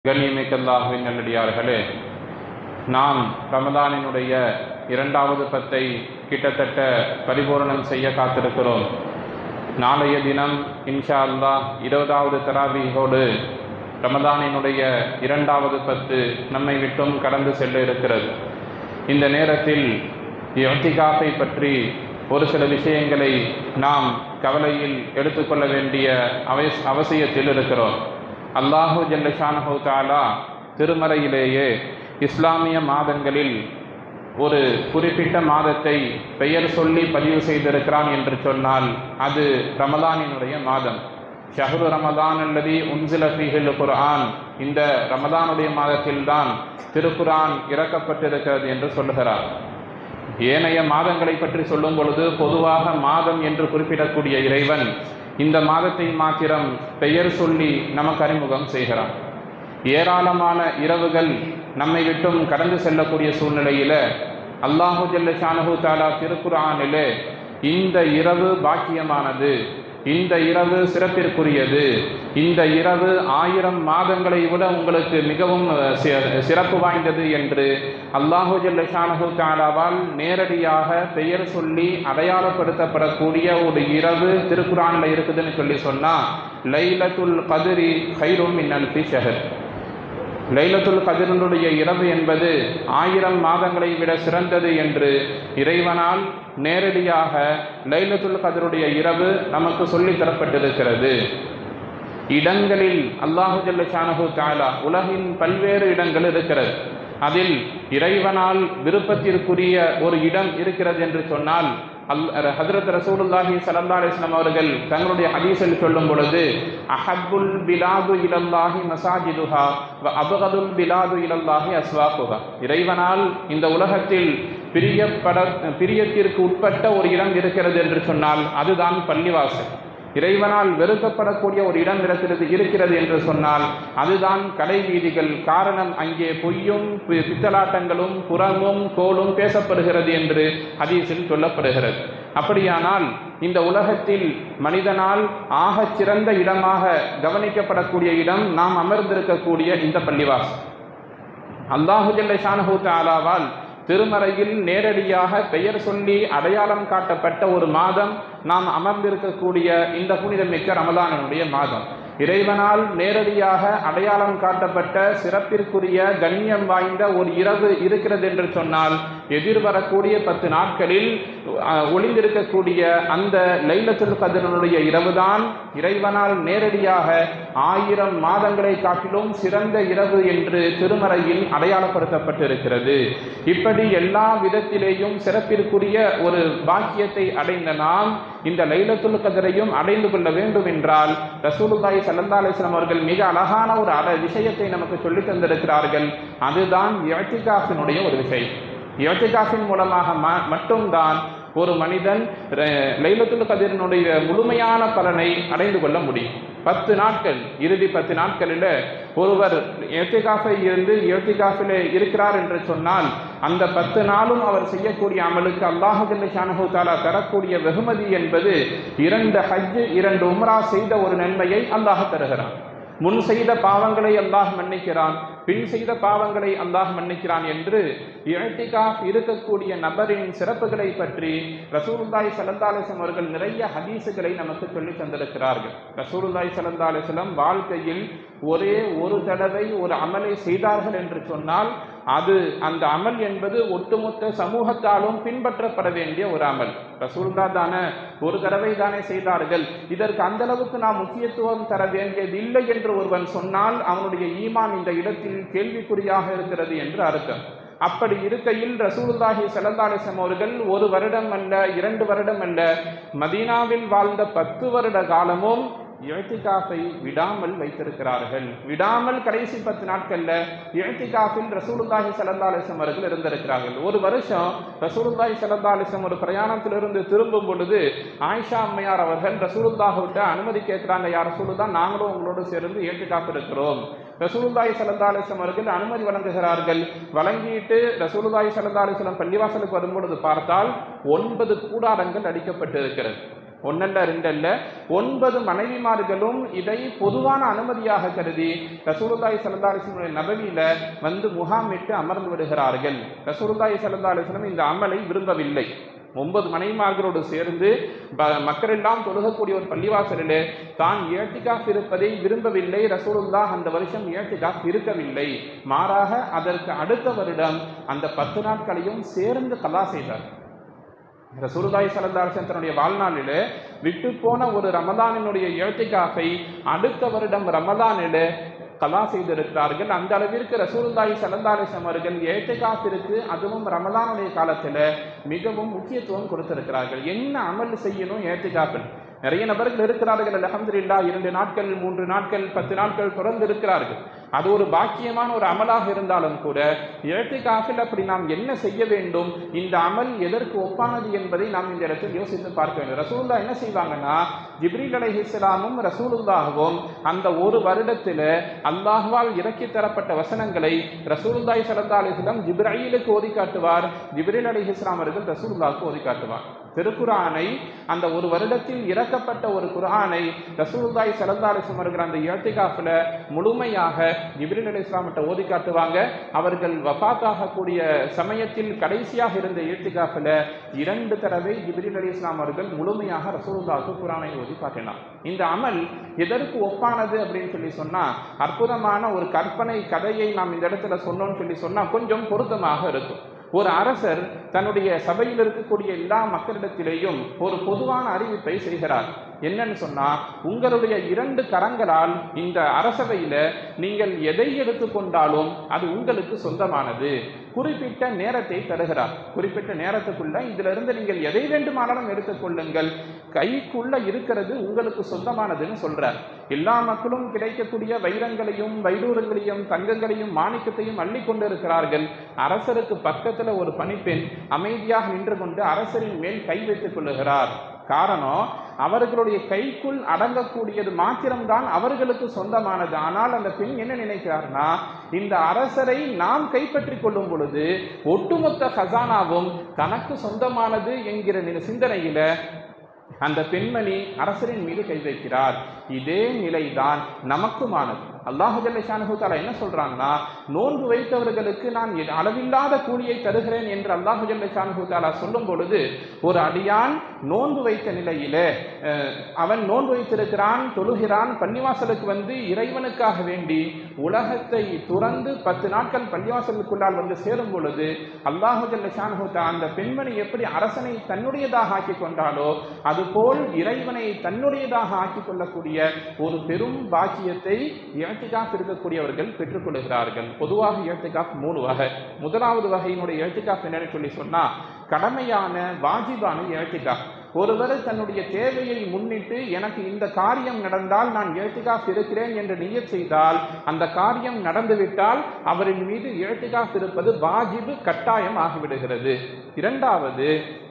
கண்ணியமிக்கல்லாஹுவின் நல்லடியார்களே நாம் ரமதானினுடைய இரண்டாவது பத்தை கிட்டத்தட்ட பரிபூரணம் செய்ய காத்திருக்கிறோம் நாளைய தினம் இன்ஷா அல்லாஹ் இருபதாவது தராவீகோடு ரமதானினுடைய இரண்டாவது பத்து நம்மை விட்டும் கடந்து செல்ல இருக்கிறது இந்த நேரத்தில் இத்திகாஃபை பற்றி ஒரு சில விஷயங்களை நாம் கவலையில் எடுத்துக்கொள்ள வேண்டிய அவஸ் அவசியத்தில் இருக்கிறோம் அல்லாஹு ஜல்லஷானஹு தாலா திருமறையிலேயே இஸ்லாமிய மாதங்களில் ஒரு குறிப்பிட்ட மாதத்தை பெயர் சொல்லி பதிவு செய்திருக்கிறான் என்று சொன்னால் அது ரமதானினுடைய மாதம் ஷஹரு ரமதான் அல்லது உன்சில ஃபீஹில் குர்ஆன் இந்த ரமதானுடைய மாதத்தில்தான் திருக்குரான் இறக்கப்பட்டிருக்கிறது என்று சொல்லுகிறார் ஏனைய மாதங்களை பற்றி சொல்லும் பொழுது பொதுவாக மாதம் என்று குறிப்பிடக்கூடிய இறைவன் இந்த மாதத்தை மாத்திரம் பெயர் சொல்லி நமக்கு அறிமுகம் செய்கிறான் ஏராளமான இரவுகள் நம்மை விட்டும் கடந்து செல்லக்கூடிய சூழ்நிலையில அல்லாஹு ஜல்ல ஷானஹு தாலா திருக்குறானிலே இந்த இரவு பாக்கியமானது இந்த இரவு சிறப்பிற்குரியது இந்த இரவு ஆயிரம் மாதங்களை விட உங்களுக்கு மிகவும் சிறப்பு வாய்ந்தது என்று அல்லாஹு ஜல்ல ஷானஹு தாலாவால் நேரடியாக பெயர் சொல்லி அடையாளப்படுத்தப்படக்கூடிய ஒரு இரவு திருக்குறானில் இருக்குதுன்னு சொல்லி சொன்னால் லைலத்துல் கதிரி ஹைரும் மின்னல் பி ஷஹர் லைலத்துல் கதிரனுடைய இரவு என்பது ஆயிரம் மாதங்களை விட சிறந்தது என்று இறைவனால் நேரடியாக லைலத்துல் கதிருடைய இரவு நமக்கு சொல்லி தரப்பட்டிருக்கிறது இடங்களில் அல்லாஹு ஜல்ல ஷானஹு தாலா உலகின் பல்வேறு இடங்கள் இருக்கிறது அதில் இறைவனால் விருப்பத்திற்குரிய ஒரு இடம் இருக்கிறது என்று சொன்னால் அல் ஹதரத் ரசூலுல்லாஹி சல்லா அலிஸ்லாம் அவர்கள் தங்களுடைய ஹதீஸில் சொல்லும் பொழுது அஹப்புல் பிலாது இலல்லாஹி மசாஜிதுஹா வ அபகதுல் பிலாது இலல்லாஹி அஸ்வாகுஹா இறைவனால் இந்த உலகத்தில் பிரியப்பட பிரியத்திற்கு உட்பட்ட ஒரு இடம் இருக்கிறது என்று சொன்னால் அதுதான் பள்ளிவாசல் இறைவனால் வெறுக்கப்படக்கூடிய ஒரு இடம் இருக்கிறது இருக்கிறது என்று சொன்னால் அதுதான் கடை வீதிகள் காரணம் அங்கே பொய்யும் பித்தலாட்டங்களும் புறமும் கோலும் பேசப்படுகிறது என்று ஹதீஸில் சொல்லப்படுகிறது அப்படியானால் இந்த உலகத்தில் மனிதனால் ஆகச் சிறந்த இடமாக கவனிக்கப்படக்கூடிய இடம் நாம் அமர்ந்திருக்கக்கூடிய இந்த பள்ளிவாசல் அல்லாஹு ஜல்ல ஷானஹூ தாலாவால் திருமறையில் நேரடியாக பெயர் சொல்லி அடையாளம் காட்டப்பட்ட ஒரு மாதம் நாம் அமர்ந்திருக்கக்கூடிய இந்த புனிதமிக்க ரமதானனுடைய மாதம் இறைவனால் நேரடியாக அடையாளம் காட்டப்பட்ட சிறப்பிற்குரிய கண்ணியம் வாய்ந்த ஒரு இரவு இருக்கிறது என்று சொன்னால் எதிர்வரக்கூடிய பத்து நாட்களில் ஒளிந்திருக்கக்கூடிய அந்த லைலத்துல் கதிரனுடைய இரவுதான் இறைவனால் நேரடியாக ஆயிரம் மாதங்களை காட்டிலும் சிறந்த இரவு என்று திருமறையில் அடையாளப்படுத்தப்பட்டிருக்கிறது இப்படி எல்லா விதத்திலேயும் சிறப்பிற்குரிய ஒரு பாக்கியத்தை அடைந்த நாம் இந்த லைலத்துல் கதிரையும் அடைந்து கொள்ள வேண்டும் என்றால் ரசூலுல்லாய் சல்லா அலிஸ்லாம் அவர்கள் மிக அழகான ஒரு அட விஷயத்தை நமக்கு சொல்லி தந்திருக்கிறார்கள் அதுதான் இயத்திகாஃபினுடைய ஒரு விஷயம் இயத்திகாஃபின் மூலமாக மட்டும்தான் ஒரு மனிதன் லைலத்துல் கதிரனுடைய முழுமையான பலனை அடைந்து கொள்ள முடியும் பத்து நாட்கள் இறுதி பத்து நாட்களில் ஒருவர் ஏத்திகாஃபை இருந்து ஏத்திகாஃபில் இருக்கிறார் என்று சொன்னால் அந்த பத்து நாளும் அவர் செய்யக்கூடிய அமலுக்கு அல்லாஹுல்ல ஷானஹூ தாலா தரக்கூடிய வெகுமதி என்பது இரண்டு ஹஜ் இரண்டு உம்ரா செய்த ஒரு நன்மையை அல்லாஹ் தருகிறான் முன் செய்த பாவங்களை அல்லாஹ் மன்னிக்கிறான் பின் செய்த பாவங்களை அல்லாஹ் மன்னிக்கிறான் என்று இழத்திகாஃப் இருக்கக்கூடிய நபரின் சிறப்புகளை பற்றி ரசூலுல்லாய் சலந்தாலிசம் அவர்கள் நிறைய ஹதீசுகளை நமக்கு சொல்லி தந்திருக்கிறார்கள் ரசூலுல்லாய் சலந்தாலிசலம் வாழ்க்கையில் ஒரே ஒரு தடவை ஒரு அமலை செய்தார்கள் என்று சொன்னால் அது அந்த அமல் என்பது ஒட்டுமொத்த சமூகத்தாலும் பின்பற்றப்பட வேண்டிய ஒரு அமல் ரசூல்லா தானே ஒரு தடவை தானே செய்தார்கள் இதற்கு அந்த அளவுக்கு நாம் முக்கியத்துவம் தர வேண்டியது இல்லை என்று ஒருவன் சொன்னால் அவனுடைய ஈமான் இந்த இடத்தில் கேள்விக்குறியாக இருக்கிறது என்று அர்த்தம் அப்படி இருக்கையில் ரசூலுல்லாஹி சலந்தாலிசம் அவர்கள் ஒரு வருடம் அல்ல இரண்டு வருடம் அல்ல மதீனாவில் வாழ்ந்த பத்து வருட காலமும் இழத்திகாஃபை விடாமல் வைத்திருக்கிறார்கள் விடாமல் கடைசி பத்து நாட்கள்ல இழத்திகாஃபில் ரசூலுல்லாஹி சலந்தாலிசம் அவர்கள் இருந்திருக்கிறார்கள் ஒரு வருஷம் ரசூலுல்லாஹி சலந்தாலிசம் ஒரு பிரயாணத்திலிருந்து திரும்பும் பொழுது ஆயிஷா அம்மையார் அவர்கள் ரசூலுல்லாஹிட்ட அனுமதி கேட்கிறாங்க யார் ரசூலுல்லா நாங்களும் உங்களோடு சேர்ந்து ஏற்றுக்காப்பு இருக்கிறோம் ரசூலுல்லாஹி சலந்தாலிசம் அவர்கள் அனுமதி வழங்குகிறார்கள் வழங்கிட்டு ரசூலுல்லாஹி சலந்தாலிசலம் பள்ளிவாசலுக்கு வரும்பொழுது பார்த்தால் ஒன்பது கூடாரங்கள் அடிக்கப்பட்டிருக்கிறது ஒன்னல்ல ரெண்டல்ல ஒன்பது மனைவிமார்களும் இதை பொதுவான அனுமதியாக கருதி ரசூலுல்லாஹி ஸல்லல்லாஹு அலைஹி வஸல்லம் நபவியில வந்து முகாமிட்டு அமர்ந்து விடுகிறார்கள் ரசூலுல்லாஹி ஸல்லல்லாஹு அலைஹி வஸல்லம் இந்த அமலை விரும்பவில்லை ஒன்பது மனைவிமார்களோடு சேர்ந்து ப- மக்கள் எல்லாம் தொழுகக்கூடிய ஒரு பள்ளிவாசலிலே தான் ஏத்திகாஃப் இருப்பதை விரும்பவில்லை ரசூலுல்லாஹ் அந்த வருஷம் ஏத்திகாஃப் இருக்கவில்லை மாறாக அதற்கு அடுத்த வருடம் அந்த பத்து நாட்களையும் சேர்ந்து கலா செய்தார் ரசூலுல்லாஹி ஸல்லல்லாஹு அலைஹி வஸல்லம் தன்னுடைய வாழ்நாளிலே விட்டு போன ஒரு ரமலானினுடைய ஏத்திகாஃபை அடுத்த வருடம் ரமலானிலே கலா செய்திருக்கிறார்கள் அந்த அளவிற்கு ரசூலுல்லாஹி ஸல்லல்லாஹு அலைஹி வஸல்லம் அவர்கள் ஏத்திகாஃபிற்கு அதுவும் ரமலானுடைய காலத்துல மிகவும் முக்கியத்துவம் கொடுத்திருக்கிறார்கள் என்ன அமல் செய்யணும் ஏத்திகாஃபில் நிறைய நபர்கள் இருக்கிறார்கள் அல்ஹம்துலில்லாஹ் இரண்டு நாட்கள் மூன்று நாட்கள் பத்து நாட்கள் தொடர்ந்து இருக்கிறார்கள் அது ஒரு பாக்கியமான ஒரு அமலாக இருந்தாலும் கூட ஏத்திகாஃபில் அப்படி நாம் என்ன செய்ய வேண்டும் இந்த அமல் எதற்கு ஒப்பானது என்பதை நாம் இந்த இடத்தில் யோசித்து பார்க்க வேண்டும் ரசூலுல்லா என்ன செய்வாங்கன்னா ஜிப்ரீல் அலைஹிஸ்ஸலாமும் ரசூலுல்லாஹுவும் அந்த ஒரு வருடத்தில் அல்லாஹ்வால் இறக்கி தரப்பட்ட வசனங்களை ரசூலுல்லாஹி ஸல்லல்லாஹு அலைஹி வஸல்லம் ஜிப்ரீலுக்கு ஓதி காட்டுவார் ஜிப்ரீல் அலைஹிஸ்ஸலாம் அவர்கள் ரசூலுல்லாஹுக்கு ஓதி காட்டுவார் திருக்குரானை அந்த ஒரு வருடத்தில் இறக்கப்பட்ட ஒரு குர்ஆனை ரசூலுல்லாஹி ஸல்லல்லாஹு அலைஹி வஸல்லம் அவர்கள் அந்த இர்திகாஃப்ல முழுமையாக ஜிப்ரீல் அலைஹிஸ்ஸலாம்கிட்ட ஓதி காட்டுவாங்க அவர்கள் வஃபாத் ஆகக்கூடிய சமயத்தில் கடைசியாக இருந்த இர்திகாஃப்ல இரண்டு தடவை ஜிப்ரீல் அலைஹிஸ்ஸலாம் அவர்கள் முழுமையாக ரசூலுல்லாஹுக்கு குர்ஆனை ஓதி காட்டினார் இந்த அமல் எதற்கு ஒப்பானது அப்படின்னு சொல்லி சொன்னா அற்புதமான ஒரு கற்பனை கதையை நாம் இந்த இடத்துல சொன்னோம்னு சொல்லி சொன்னா கொஞ்சம் பொருத்தமாக இருக்கும் ஒரு அரசர் தன்னுடைய சபையில் இருக்கக்கூடிய எல்லா மக்களிடத்திலேயும் ஒரு பொதுவான அறிவிப்பை செய்கிறார் என்னன்னு சொன்னா உங்களுடைய இரண்டு கரங்களால் இந்த அரசவையில நீங்கள் எதை எடுத்துக்கொண்டாலும் அது உங்களுக்கு சொந்தமானது குறிப்பிட்ட நேரத்தை தருகிறார் குறிப்பிட்ட நேரத்துக்குள்ள இதுல இருந்து நீங்கள் எதை வேண்டுமானாலும் எடுத்துக்கொள்ளுங்கள் கைக்குள்ள இருக்கிறது உங்களுக்கு சொந்தமானதுன்னு சொல்றார் எல்லா மக்களும் கிடைக்கக்கூடிய வைரங்களையும் வைடூரங்களையும் தங்கங்களையும் மாணிக்கத்தையும் அள்ளி கொண்டு இருக்கிறார்கள் அரசருக்கு பக்கத்துல ஒரு பணிப்பெண் அமைதியாக நின்று கொண்டு அரசரின் மேல் கை வைத்துக் கொள்ளுகிறார் காரணம் அவர்களுடைய கைக்குள் அடங்கக்கூடியது மாத்திரம்தான் அவர்களுக்கு சொந்தமானது ஆனால் அந்த பெண் என்ன நினைக்கிறார்னா இந்த அரசரை நாம் கைப்பற்றிக் கொள்ளும் பொழுது ஒட்டுமொத்த ஹசானாவும் தனக்கு சொந்தமானது என்கிற நி- சிந்தனையில அந்த பெண்மணி அரசரின் மீது கை வைக்கிறார் இதே நிலைதான் நமக்குமானது அல்லாஹு ஜல்லஷானு தாலா என்ன சொல்றாங்கன்னா நோன்பு வைத்தவர்களுக்கு நான் எ- அளவில்லாத கூலியை தருகிறேன் என்று அல்லாஹு ஜல்லஷானு தாலா சொல்லும் பொழுது ஒரு அடியான் நோன்பு வைத்த நிலையிலே அஹ், அவன் நோன்பு வைத்திருக்கிறான் தொழுகிறான் பள்ளிவாசலுக்கு வந்து இறைவனுக்காக வேண்டி உலகத்தை துறந்து பத்து நாட்கள் பள்ளிவாசலுக்குள்ளால் வந்து சேரும் பொழுது அல்லாஹு ஜல்லஷானு தா அந்த பெண்மணி எப்படி அரசனை தன்னுடையதாக ஆக்கி கொண்டாலோ அதுபோல் இறைவனை தன்னுடையதாக ஆக்கிக் கொள்ளக்கூடிய ஒரு பெரும் பாக்கியத்தை ஏத்திகாஃப் இருக்கக்கூடியவர்கள் பெற்றுக்கொள்கிறார்கள் பொதுவாக ஏத்திகாஃப் மூணு வகை முதலாவது வகையினுடைய ஏத்திகாஃப் என்னன்னு சொல்லி சொன்னா கடமையான வாஜிபான ஏத்திகாஃப் ஒருவர் தன்னுடைய தேவையை முன்னிட்டு எனக்கு இந்த காரியம் நடந்தால் நான் ஏத்திகாஃப் இருக்கிறேன் என்று நியத் செய்தால் அந்த காரியம் நடந்துவிட்டால் அவரின் மீது ஏத்திகாஃப் இருப்பது வாஜிபு கட்டாயம் ஆகிவிடுகிறது இரண்டாவது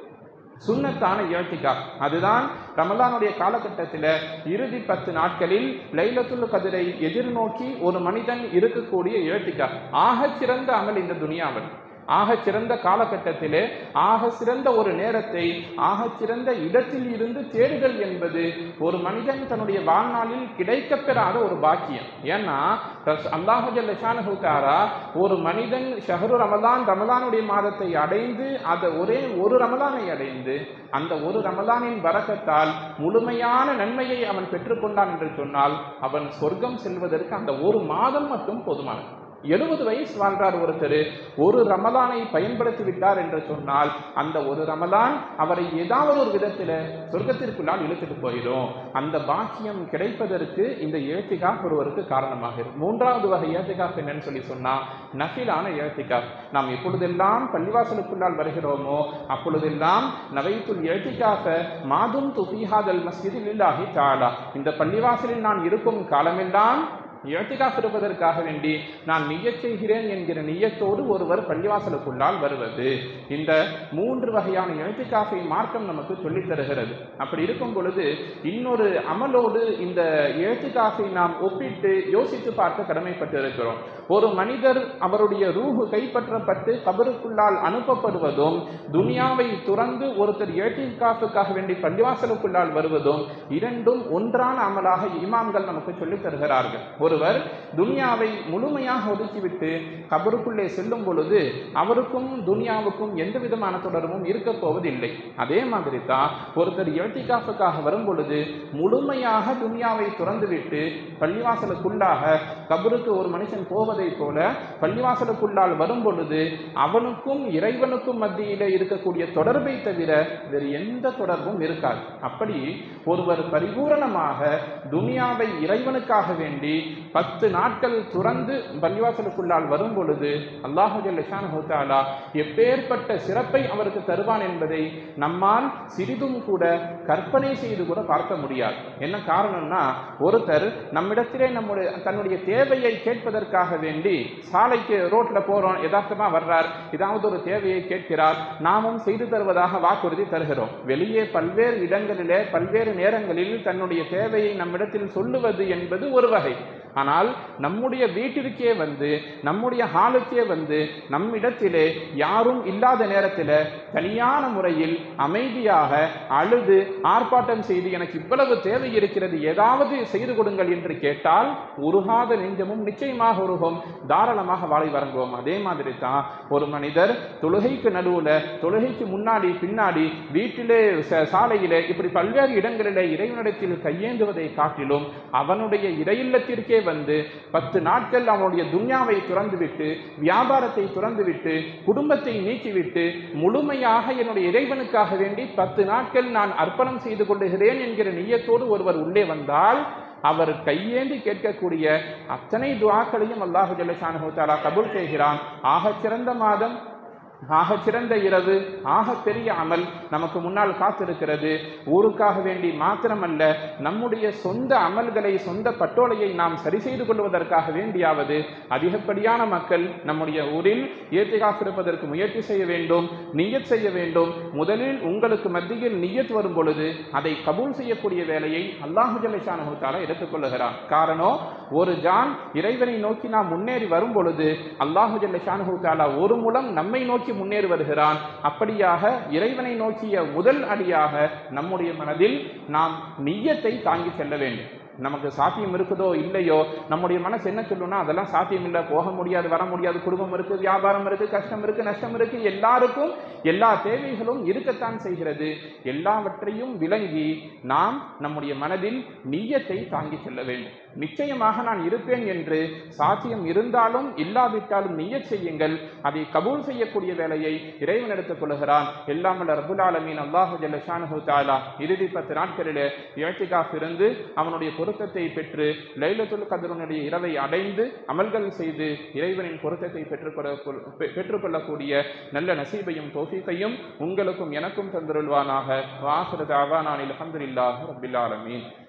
சுன்னத்தான இழத்திகாஃப் அதுதான் ரமலானுடைய காலகட்டத்தில் இறுதி பத்து நாட்களில் லைலத்துல் கதிரை எதிர்நோக்கி ஒரு மனிதன் இருக்கக்கூடிய இழத்திகாஃப் ஆகச் சிறந்த அமல் இந்த துனியாவில் ஆகச் சிறந்த காலகட்டத்திலே ஆக சிறந்த ஒரு நேரத்தை ஆகச் சிறந்த இடத்தில் இருந்து தேடுதல் என்பது ஒரு மனிதன் தன்னுடைய வாழ்நாளில் கிடைக்கப் பெறாத ஒரு பாக்கியம் ஏன்னா அல்லாஹு ஜல்லஷானஹு தஆலா ஒரு மனிதன் ஷஹரு ரமலான் ரமலானுடைய மாதத்தை அடைந்து அதை ஒரே ஒரு ரமலானை அடைந்து அந்த ஒரு ரமலானின் வரக்கத்தால் முழுமையான நன்மையை அவன் பெற்றுக்கொண்டான் என்று சொன்னால் அவன் சொர்க்கம் செல்வதற்கு அந்த ஒரு மாதம் மட்டும் போதுமானது எழுபது வயசு வாழ்றார் ஒருத்தர் ஒரு ரமலானை பயன்படுத்தி விட்டார் என்று சொன்னால் அந்த ஒரு ரமலான் அவரை ஏதாவது ஒரு விதத்தில் சொர்க்கத்திற்குள்ளால் இழுத்துட்டு போயிடும் அந்த பாக்கியம் கிடைப்பதற்கு இந்த ஏத்திகாப் ஒருவருக்கு காரணமாக இருக்கும் மூன்றாவது வகை ஏத்திகாப் என்னன்னு சொல்லி சொன்னா நஃபிலான ஏத்திகாப் நாம் எப்பொழுதெல்லாம் பள்ளிவாசலுக்குள்ளால் வருகிறோமோ அப்பொழுதெல்லாம் நவைத்துல் ஏத்திகாஃப மாதும் துஃபிஹாதல் மஸ்ஜிதில் இல்லாஹி தாலா இந்த பள்ளிவாசலில் நான் இருக்கும் காலமெல்லாம் எழுத்துக்காக இருப்பதற்காக வேண்டி நான் நியச் செய்கிறேன் என்கிற நியத்தோடு ஒருவர் பள்ளிவாசலுக்குள்ளால் வருவது இந்த மூன்று வகையான எழுத்துக்காஃபை மார்க்கம் நமக்கு சொல்லித் தருகிறது அப்படி இருக்கும் பொழுது இன்னொரு அமலோடு இந்த எழுத்துக்காஃபை நாம் ஒப்பிட்டு யோசித்து பார்க்க கடமைப்பட்டிருக்கிறோம் ஒரு மனிதர் அவருடைய ரூஹு கைப்பற்றப்பட்டு கபருக்குள்ளால் அனுப்பப்படுவதும் துனியாவை துறந்து ஒருத்தர் எழுத்துக்காஃபுக்காக வேண்டி பள்ளிவாசலுக்குள்ளால் வருவதும் இரண்டும் ஒன்றான அமலாக இமாம்கள் நமக்கு சொல்லித் தருகிறார்கள் ஒருவர் துனியாவை முழுமையாக ஒதுக்கிவிட்டு கபருக்குள்ளே செல்லும் பொழுது அவருக்கும் துனியாவுக்கும் எந்த விதமான தொடர்பும் இருக்க போவதில்லை அதே மாதிரி தான் ஒருத்தர் எழுத்திகாஃபுக்காக வரும் பொழுது முழுமையாக துனியாவை துறந்துவிட்டு பள்ளிவாசலுக்குள்ளாக கபருக்கு ஒரு மனுஷன் போவதைப் போல பள்ளிவாசலுக்குள்ளால் வரும் பொழுது அவனுக்கும் இறைவனுக்கும் மத்தியிலே இருக்கக்கூடிய தொடர்பை தவிர வேறு எந்த தொடர்பும் இருக்காது அப்படி ஒருவர் பரிபூரணமாக துனியாவை இறைவனுக்காக வேண்டி பத்து நாட்கள் துறந்து பள்ளிவாசலுக்குள்ளால் வரும் பொழுது அல்லாஹு ஜல்லஷானஹு தஆலா எப்பேற்பட்ட சிறப்பை அவருக்கு தருவான் என்பதை நம்மால் சிறிதும் கூட கற்பனை செய்து கூட பார்க்க முடியாது என்ன காரணம்னா ஒருத்தர் நம்மிடத்திலே நம்முடைய தன்னுடைய தேவையை கேட்பதற்காக வேண்டி சாலைக்கு ரோட்ல போறோம் யதார்த்தமா வர்றார் ஏதாவது ஒரு தேவையை கேட்கிறார் நாமும் செய்து தருவதாக வாக்குறுதி தருகிறோம் வெளியே பல்வேறு இடங்களிலே பல்வேறு நேரங்களில் தன்னுடைய தேவையை நம்மிடத்தில் சொல்லுவது என்பது ஒரு வகை ஆனால் நம்முடைய வீட்டிற்கே வந்து நம்முடைய ஹாலுக்கே வந்து நம்மிடத்திலே யாரும் இல்லாத நேரத்தில் தனியான முறையில் அமைதியாக அழுது ஆர்ப்பாட்டம் செய்து எனக்கு இவ்வளவு தேவை இருக்கிறது ஏதாவது செய்து கொடுங்கள் என்று கேட்டால் உருகாத நெஞ்சமும் நிச்சயமாக உருகும் தாராளமாக வாழை வழங்குவோம் அதே மாதிரி தான் ஒரு மனிதர் தொழுகைக்கு நடுவுல தொழுகைக்கு முன்னாடி பின்னாடி வீட்டிலே ச- சாலையிலே இப்படி பல்வேறு இடங்களிலே இறைவனிடத்தில் கையேந்துவதை காட்டிலும் அவனுடைய இறையில்லத்திற்கே வந்து பத்து நாட்கள் அவனுடைய துன்யாவை துறந்துவிட்டு வியாபாரத்தை துறந்துவிட்டு குடும்பத்தை நீக்கிவிட்டு முழுமையாக என்னுடைய இறைவனுக்காக வேண்டி பத்து நாட்கள் நான் அர்ப்பணம் செய்து கொள்ளுகிறேன் என்கிற நியத்தோடு ஒருவர் உள்ளே வந்தால் அவர் கையேந்தி கேட்கக்கூடிய அத்தனை துஆக்களையும் அல்லாஹு ஜல்லஷானஹு தஆலா கபூல் செய்கிறான் ஆகச் சிறந்த மாதம் ஆகச் சிறந்த இரவு ஆகப் பெரிய அமல் நமக்கு முன்னால் காத்திருக்கிறது ஊருக்காக வேண்டி மாத்திரமல்ல நம்முடைய சொந்த அமல்களை சொந்த பட்டோலையை நாம் சரி செய்து கொள்வதற்காக வேண்டியாவது அதிகப்படியான மக்கள் நம்முடைய ஊரில் ஏத்திகாஃப் இருப்பதற்கு முயற்சி செய்ய வேண்டும் நியத் செய்ய வேண்டும் முதலில் உங்களுக்கு மத்தியில் நியத் வரும் பொழுது அதை கபூல் செய்யக்கூடிய வேலையை அல்லாஹு ஜல்லிஷானு தாலா எடுத்துக்கொள்ளுகிறான் காரணம் ஒரு ஜான் இறைவனை நோக்கி நாம் முன்னேறி வரும் பொழுது அல்லாஹு ஜல்லிஷானு தாலா ஒரு மூலம் நம்மை நோக்கி முன்னேறி வருகிறான் அப்படியாக இறைவனை நோக்கிய முதல் அடியாக நம்முடைய மனதில் நாம் நிய்யத்தை தாங்கி செல்ல வேண்டும் நமக்கு சாத்தியம் இருக்குதோ இல்லையோ நம்முடைய மனசு என்ன சொல்லும்னா அதெல்லாம் சாத்தியம் இல்லை போக முடியாது வர முடியாது குடும்பம் இருக்கு வியாபாரம் இருக்கு கஷ்டம் இருக்கு நஷ்டம் இருக்கு எல்லாருக்கும் எல்லா தேவைகளும் இருக்கத்தான் செய்கிறது எல்லாவற்றையும் விளங்கி நாம் நம்முடைய மனதில் நீயத்தை தாங்கி செல்ல வேண்டும் நிச்சயமாக நான் இருப்பேன் என்று சாத்தியம் இருந்தாலும் இல்லாவிட்டாலும் நீயத் செய்யுங்கள் அதை கபூல் செய்யக்கூடிய வேலையை இறைவன் எடுத்துக் கொள்கிறான் எல்லாமல்ல ரபுல் ஆலமீன் அல்லாஹு ஜல்ல ஷானஹு தாலா இறுதி பத்து நாட்களிலே இழத்திகாஃப் இருந்து அவனுடைய பொருத்தத்தை பெற்று லைலத்துல் கதருனுடைய இரவை அடைந்து அமல்கள் செய்து இறைவனின் பொருத்தத்தை பெற்றுக்கொள்ள பெ- பெற்றுக்கொள்ளக்கூடிய நல்ல நசீபையும் தோஃபீக்கையும் உங்களுக்கும் எனக்கும் தந்திருள்வானாக வாசரதாவா நான் அல்ஹம்துலில்லாஹி ரப்பில் ஆலமீன்